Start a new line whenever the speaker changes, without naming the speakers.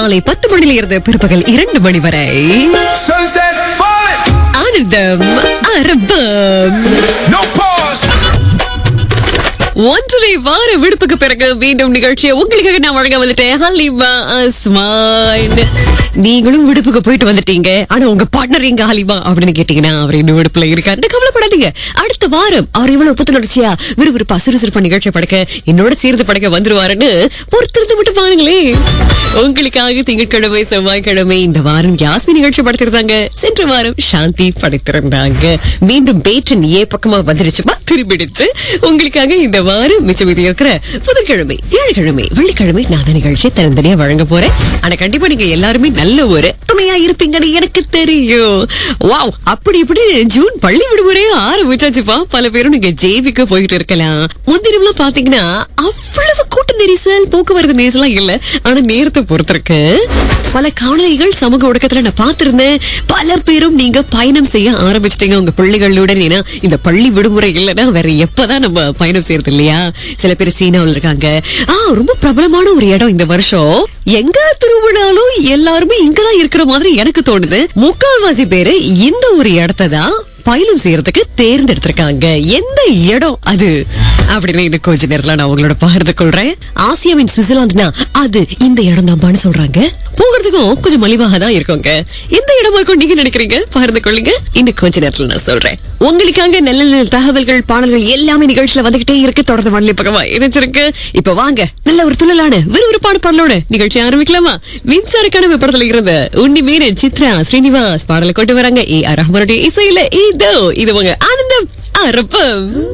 காலை பத்து மணியில இருந்து பிற்பகல் இரண்டு மணி வரை
Sunset falling,
ஆனந்தம் அரபம்
no pause.
ஒன்றரை வார விடுப்புக்கு பிறகு மீண்டும் நிகழ்ச்சியை உங்களுக்காக நான் வழங்க வந்துட்டேன் ஹலிமா அஸ்மான் நீங்களும் விடுப்புக்கு போயிட்டு வந்துட்டீங்க ஆனா உங்க பார்ட்னர் எங்க ஹலிமா அப்படின்னு கேட்டீங்கன்னா அவர் இன்னும் விடுப்புல இருக்காரு கவலைப்படாதீங்க அடுத்த வாரம் அவர் இவ்வளவு புத்துணர்ச்சியா விறுவிறுப்பா சுறுசுறுப்பா நிகழ்ச்சி படைக்க என்னோட சேர்ந்து படைக்க வந்துருவாருன்னு பொறுத்திருந்து மட்டும் பாருங்களேன் உங்களுக்காக திங்கட்கிழமை செவ்வாய்க்கிழமை இந்த வாரம் யாஸ்மி நிகழ்ச்சி படைத்திருந்தாங்க சென்ற வாரம் சாந்தி படைத்திருந்தாங்க மீண்டும் பேட்டன் ஏ பக்கமா வந்துருச்சுமா திரும்பிடுச்சு உங்களுக்காக இந்த வாரம் மிச்சம் மீதி இருக்கிற புதன்கிழமை வியாழக்கிழமை வெள்ளிக்கிழமை நான் தான் நிகழ்ச்சியை தனித்தனியா வழங்க போறேன் ஆனா கண்டிப்பா நீங்க எல்லாருமே நல்ல ஒரு துணையா இருப்பீங்கன்னு எனக்கு தெரியும் வாவ் அப்படி இப்படி ஜூன் பள்ளி விடுமுறையே ஆரம்பிச்சாச்சுப்பா பல பேரும் நீங்க ஜேபிக்கு போயிட்டு இருக்கலாம் முந்தினம்லாம் பாத்தீங்கன்னா அவ்வளவு கூட்ட நெரிசல் போக்குவரத்து நெரிசலாம் இல்ல ஆனா நேரத்தை பொறுத்திருக்கு பல காணொலிகள் சமூக ஊடகத்துல நான் பார்த்திருந்தேன் பல பேரும் நீங்க பயணம் செய்ய ஆரம்பிச்சிட்டீங்க உங்க பிள்ளைகளுடன் ஏன்னா இந்த பள்ளி விடுமுறை இல்லைன்னா வேற எப்பதான் நம்ம பயணம் செய்யறது இல்லையா சில பேர் சீனாவில் இருக்காங்க ஆ ரொம்ப பிரபலமான ஒரு இடம் இந்த வருஷம் எங்க திருவிழாலும் எல்லாருமே இங்கதான் இருக்கிற மாதிரி எனக்கு தோணுது முக்கால்வாசி பேரு இந்த ஒரு இடத்தை தான் பயணம் செய்யறதுக்கு தேர்ந்தெடுத்திருக்காங்க எந்த இடம் அது அப்படின்னு இன்னும் கொஞ்ச நேரத்துல நான் உங்களோட பகிர்ந்து கொள்றேன் ஆசியாவின் சுவிட்சர்லாந்துனா அது இந்த இடம் தான்பான்னு சொல்றாங்க போகிறதுக்கும் கொஞ்சம் மலிவாக தான் இருக்குங்க எந்த இடமா இருக்கும் நீங்க நினைக்கிறீங்க பகிர்ந்து கொள்ளுங்க இன்னும் கொஞ்ச நேரத்துல நான் சொல்றேன் உங்களுக்காக நல்ல நல்ல தகவல்கள் பாடல்கள் எல்லாமே நிகழ்ச்சியில வந்துகிட்டே இருக்கு தொடர்ந்து மணலி பக்கமா இணைச்சிருக்கு இப்ப வாங்க நல்ல ஒரு துள்ளலான விறுவிறுப்பான பாடலோட நிகழ்ச்சி ஆரம்பிக்கலாமா மின்சார கனவு படத்துல இருந்த உன்னி மீனன் சித்ரா ஸ்ரீனிவாஸ் பாடலை கொண்டு வராங்க ஏ ஆர் ரஹ்மானுடைய இசையில இதோ இது உங்க ஆனந்தம் அரப்பம்